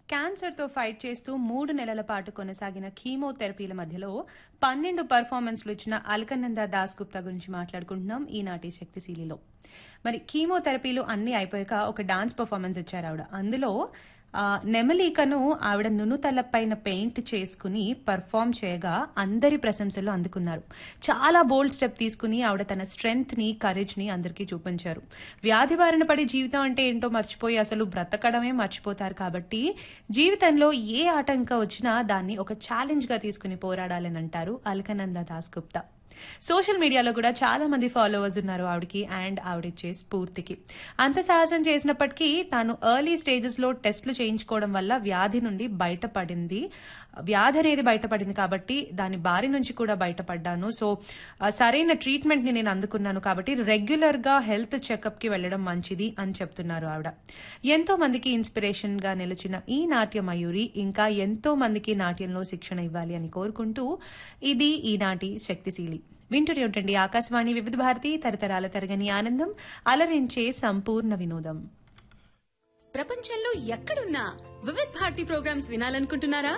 క్యాన్సర్తో ఫైట్ చేస్తూ మూడు నెలల పాటు కొనసాగిన కీమోథెరపీల మధ్యలో పన్నెండు పర్ఫార్మెన్స్లు ఇచ్చిన అల్కనంద దాస్ గుప్తా గురించి మాట్లాడుకుంటున్నాం ఈనాటి శక్తిశీలిలో మరి కీమోథెరపీలు అన్ని అయిపోయాక ఒక డాన్స్ పర్ఫార్మెన్స్ ఇచ్చారు ఆవిడ అందులో ఆ, నెమలికను ఆవిడ నునుతలపైన పెయింట్ చేసుకుని పర్ఫామ్ చేయగా అందరి ప్రశంసలు అందుకున్నారు చాలా బోల్డ్ స్టెప్ తీసుకుని ఆవిడ తన స్ట్రెంగ్త్ ని కరేజ్ ని అందరికీ చూపించారు వ్యాధి బారిన పడి జీవితం అంటే ఏంటో మర్చిపోయి అసలు బ్రతకడమే మర్చిపోతారు కాబట్టి జీవితంలో ఏ ఆటంకం వచ్చినా దాన్ని ఒక ఛాలెంజ్ గా తీసుకుని పోరాడాలని అంటారు అల్కనంద దాస్ గుప్తా సోషల్ మీడియాలో కూడా చాలా మంది ఫాలోవర్స్ ఉన్నారు ఆవిడకి అండ్ ఆవిడిచ్చే స్ఫూర్తికి అంత సాహసం చేసినప్పటికీ తాను ఎర్లీ స్టేజెస్ లో టెస్టులు చేయించుకోవడం వల్ల వ్యాధి నుండి బయటపడింది వ్యాధి అనేది బయటపడింది కాబట్టి దాని బారి నుంచి కూడా బయటపడ్డాను సో ఆ, సరైన ట్రీట్మెంట్ ని నేను అందుకున్నాను కాబట్టి రెగ్యులర్ గా హెల్త్ చెకప్ కి వెళ్లడం మంచిది అని చెప్తున్నారు ఆవిడ ఎంతో మందికి ఇన్స్పిరేషన్ గా నిలిచిన ఈ నాట్య మయూరి ఇంకా ఎంతో మందికి నాట్యంలో శిక్షణ ఇవ్వాలి అని కోరుకుంటూ ఇది ఈనాటి శక్తిశీలి వింటూనే ఉంటండి ఆకాశవాణి వివిధ భారతి తరతరాల తరగని ఆనందం అలరించే సంపూర్ణ వినోదం ప్రపంచంలో ఎక్కడున్నా వివిధ్ భారతి ప్రోగ్రామ్స్ వినాలనుకుంటున్నారా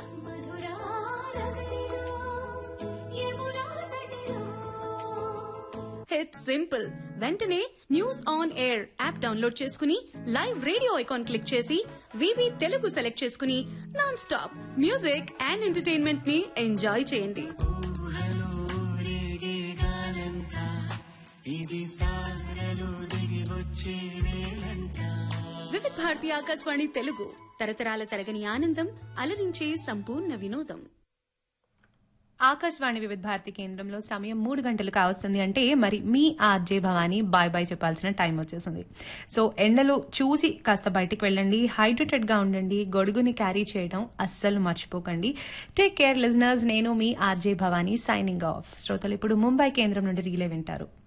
ఇట్స్ సింపుల్ వెంటనే news on air app download చేసుకుని లైవ్ రేడియో ఐకాన్ క్లిక్ చేసి వివి తెలుగు సెలెక్ట్ చేసుకుని non stop music and entertainment ని ఎంజాయ్ చేయండి వివిధ్ భారతి ఆకాశవాణి తెలుగు తరతరాల తరగని ఆనందం అలరించే సంపూర్ణ వినోదం ఆకాశవాణి వివిధ భారతి కేంద్రంలో సమయం మూడు గంటలు కావస్తుంది అంటే మరి మీ ఆర్జే భవానీ బాయ్ బాయ్ చెప్పాల్సిన టైం వచ్చేసింది సో ఎండలు చూసి కాస్త బయటికి వెళ్ళండి హైడ్రేటెడ్ గా ఉండండి గొడుగుని క్యారీ చేయడం అస్సలు మర్చిపోకండి టేక్ కేర్ లిజనర్స్ నేను మీ ఆర్జే భవానీ సైనింగ్ ఆఫ్ శ్రోతలు ఇప్పుడు ముంబై కేంద్రం నుండి రీలే వింటారు